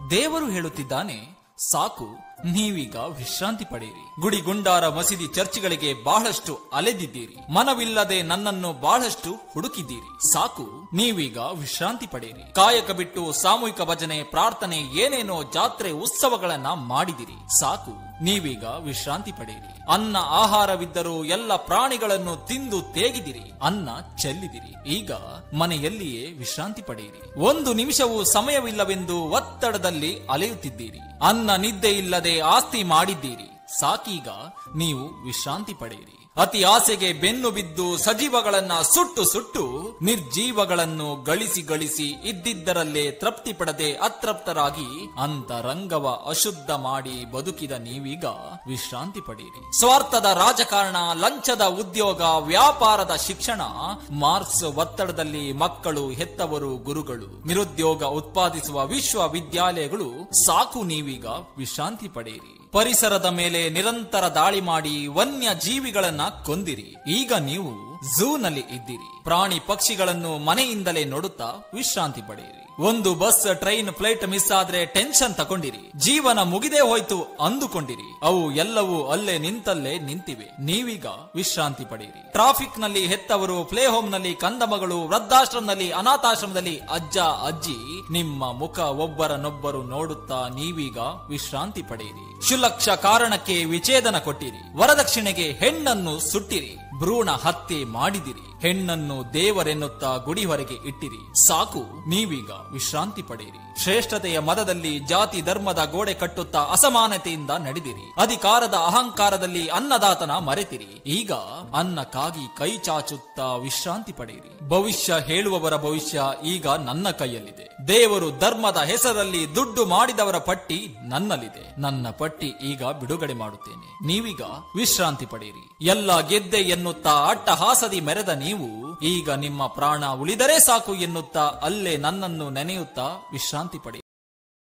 ದೇವರು ಹೇಳುತ್ತಿದ್ದಾನೆ ಸಾಕು ನೀವೀಗ ವಿಶ್ರಾಂತಿ ಪಡೆಯಿರಿ ಗುಡಿ ಗುಂಡಾರ ಮಸೀದಿ ಚರ್ಚ್ಗಳಿಗೆ ಬಹಳಷ್ಟು ಅಲೆದಿದ್ದೀರಿ ಮನವಿಲ್ಲದೆ ನನ್ನನ್ನು ಬಹಳಷ್ಟು ಹುಡುಕಿದ್ದೀರಿ ಸಾಕು ನೀವೀಗ ವಿಶ್ರಾಂತಿ ಪಡೆಯಿರಿ ಕಾಯಕ ಬಿಟ್ಟು ಸಾಮೂಹಿಕ ಭಜನೆ ಪ್ರಾರ್ಥನೆ ಏನೇನೋ ಜಾತ್ರೆ ಉತ್ಸವಗಳನ್ನ ಮಾಡಿದಿರಿ ಸಾಕು ನೀವೀಗ ವಿಶ್ರಾಂತಿ ಪಡೆಯಿರಿ ಅನ್ನ ಆಹಾರವಿದ್ದರೂ ಎಲ್ಲ ಪ್ರಾಣಿಗಳನ್ನು ತಿಂದು ತೇಗಿದಿರಿ ಅನ್ನ ಚೆಲ್ಲಿದಿರಿ ಈಗ ಮನೆಯಲ್ಲಿಯೇ ವಿಶ್ರಾಂತಿ ಪಡೆಯಿರಿ ಒಂದು ನಿಮಿಷವೂ ಸಮಯವಿಲ್ಲವೆಂದು ಒತ್ತಡದಲ್ಲಿ ಅಲೆಯುತ್ತಿದ್ದೀರಿ ಅನ್ನ ನಿದ್ದೆ ಇಲ್ಲದೆ ಆಸ್ತಿ ಮಾಡಿದ್ದೀರಿ ಸಾಕೀಗ ನೀವು ವಿಶ್ರಾಂತಿ ಪಡೆಯಿರಿ ಅತಿ ಆಸೆಗೆ ಬೆನ್ನು ಬಿದ್ದು ಸಜೀವಗಳನ್ನ ಸುಟ್ಟು ಸುಟ್ಟು ನಿರ್ಜೀವಗಳನ್ನು ಗಳಿಸಿ ಗಳಿಸಿ ಇದ್ದಿದ್ದರಲ್ಲೇ ತೃಪ್ತಿ ಪಡದೆ ಅತೃಪ್ತರಾಗಿ ಅಂತರಂಗವ ಅಶುದ್ಧ ಮಾಡಿ ಬದುಕಿದ ನೀವೀಗ ವಿಶ್ರಾಂತಿ ಪಡೆಯಿರಿ ಸ್ವಾರ್ಥದ ರಾಜಕಾರಣ ಲಂಚದ ಉದ್ಯೋಗ ವ್ಯಾಪಾರದ ಶಿಕ್ಷಣ ಮಾರ್ಕ್ಸ್ ಒತ್ತಡದಲ್ಲಿ ಮಕ್ಕಳು ಹೆತ್ತವರು ಗುರುಗಳು ನಿರುದ್ಯೋಗ ಉತ್ಪಾದಿಸುವ ವಿಶ್ವವಿದ್ಯಾಲಯಗಳು ಸಾಕು ನೀವೀಗ ವಿಶ್ರಾಂತಿ ಪಡೆಯಿರಿ ಪರಿಸರದ ಮೇಲೆ ನಿರಂತರ ದಾಳಿ ಮಾಡಿ ವನ್ಯ ಜೀವಿಗಳನ್ನ ಕೊಂದಿರಿ ಈಗ ನೀವು ಝೂನಲ್ಲಿ ಇದ್ದೀರಿ ಪ್ರಾಣಿ ಪಕ್ಷಿಗಳನ್ನು ಮನೆಯಿಂದಲೇ ನೋಡುತ್ತಾ ವಿಶ್ರಾಂತಿ ಪಡೆಯಿರಿ ಒಂದು ಬಸ್ ಟ್ರೈನ್ ಫ್ಲೈಟ್ ಮಿಸ್ ಆದ್ರೆ ಟೆನ್ಷನ್ ತಗೊಂಡಿರಿ ಜೀವನ ಮುಗಿದೇ ಹೋಯ್ತು ಅಂದುಕೊಂಡಿರಿ ಅವು ಎಲ್ಲವೂ ಅಲ್ಲೇ ನಿಂತಲ್ಲೇ ನಿಂತಿವೆ ನೀವೀಗ ವಿಶ್ರಾಂತಿ ಪಡೆಯಿರಿ ಟ್ರಾಫಿಕ್ ನಲ್ಲಿ ಹೆತ್ತವರು ಪ್ಲೇ ಹೋಮ್ ನಲ್ಲಿ ಕಂದಮಗಳು ವೃದ್ಧಾಶ್ರಮದಲ್ಲಿ ಅನಾಥಾಶ್ರಮದಲ್ಲಿ ಅಜ್ಜ ಅಜ್ಜಿ ನಿಮ್ಮ ಮುಖ ಒಬ್ಬರನ್ನೊಬ್ಬರು ನೋಡುತ್ತಾ ನೀವೀಗ ವಿಶ್ರಾಂತಿ ಪಡೆಯಿರಿ ಕ್ಷುಲಕ್ಷ ಕಾರಣಕ್ಕೆ ವಿಚ್ಛೇದನ ಕೊಟ್ಟಿರಿ ವರದಕ್ಷಿಣೆಗೆ ಹೆಣ್ಣನ್ನು ಸುಟ್ಟಿರಿ ಭ್ರೂಣ ಹತ್ಯೆ ಮಾಡಿದಿರಿ ಹೆಣ್ಣನ್ನು ದೇವರೆನ್ನುತ್ತಾ ಗುಡಿ ಹೊರಗೆ ಇಟ್ಟಿರಿ ಸಾಕು ನೀವೀಗ ವಿಶ್ರಾಂತಿ ಪಡೆಯಿರಿ ಶ್ರೇಷ್ಠತೆಯ ಮದದಲ್ಲಿ ಜಾತಿ ಧರ್ಮದ ಗೋಡೆ ಕಟ್ಟುತ್ತಾ ಅಸಮಾನತೆಯಿಂದ ನಡೆದಿರಿ ಅಧಿಕಾರದ ಅಹಂಕಾರದಲ್ಲಿ ಅನ್ನದಾತನ ಮರೆತಿರಿ ಈಗ ಅನ್ನಕ್ಕಾಗಿ ಕೈ ಚಾಚುತ್ತಾ ವಿಶ್ರಾಂತಿ ಪಡೆಯಿರಿ ಭವಿಷ್ಯ ಹೇಳುವವರ ಭವಿಷ್ಯ ಈಗ ನನ್ನ ಕೈಯಲ್ಲಿದೆ ದೇವರು ಧರ್ಮದ ಹೆಸರಲ್ಲಿ ದುಡ್ಡು ಮಾಡಿದವರ ಪಟ್ಟಿ ನನ್ನಲ್ಲಿದೆ ನನ್ನ ಪಟ್ಟಿ ಈಗ ಬಿಡುಗಡೆ ಮಾಡುತ್ತೇನೆ ನೀವೀಗ ವಿಶ್ರಾಂತಿ ಪಡೆಯಿರಿ ಎಲ್ಲ ಗೆದ್ದೆ ಎನ್ನುತ್ತಾ ಅಟ್ಟಹಾಸದಿ ಮೆರೆದ ನೀವು ಈಗ ನಿಮ್ಮ ಪ್ರಾಣ ಉಳಿದರೆ ಸಾಕು ಎನ್ನುತ್ತಾ ಅಲ್ಲೇ ನನ್ನನ್ನು ನೆನೆಯುತ್ತಾ ವಿಶ್ರಾಂತಿ ಪಡೆಯಿರಿ